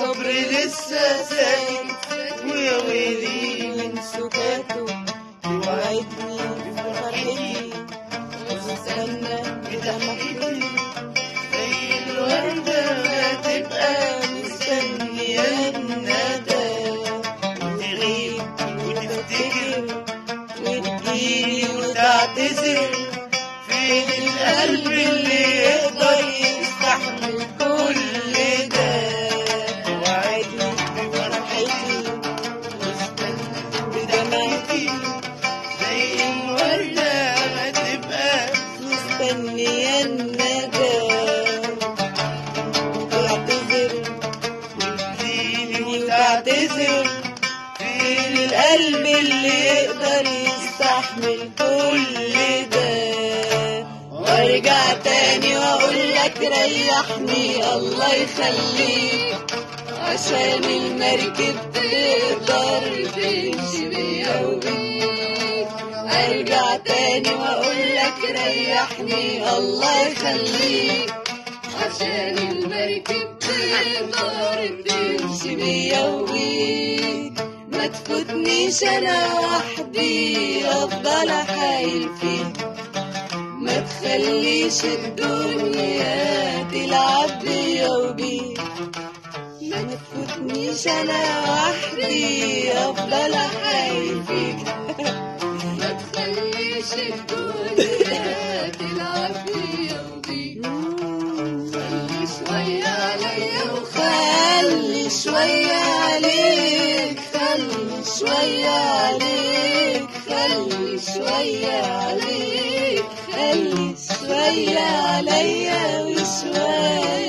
الصبر لسه ساكت ويا ويلي من سكاته توعدني بفرحتي واستنى بدمعتي زي الوردة ما تبقى مستنية الندى وتغيب وتفتكر وتجيلي وتعتذر فين القلب اللي يقدر يستحمل كل ده توعدني بفرحتي واستنى بدمعتي زي الوردة ما تبقى مستنية الندى وتعتذر وتجيلي وتعتذر فين القلب اللي يقدر يستحمل كل ده وارجع تاني واقول لك ريحني الله يخليك عشان المركب تقدر تمشي بيا وبيك ارجع تاني واقول لك ريحني الله يخليك عشان المركب تقدر تمشي بيا وبيك ما تفوتنيش انا وحدي افضل احايل فيك ما تخليش الدنيا تلعب بيا وبيك ما تفوتنيش انا وحدي افضل احايل فيك ما تخليش الدنيا تلعب فيا وبيك خلي شوية عليا خلي شوية عليك خلي شوية عليك خلي شوية عليك خلي شوية عليا وشوية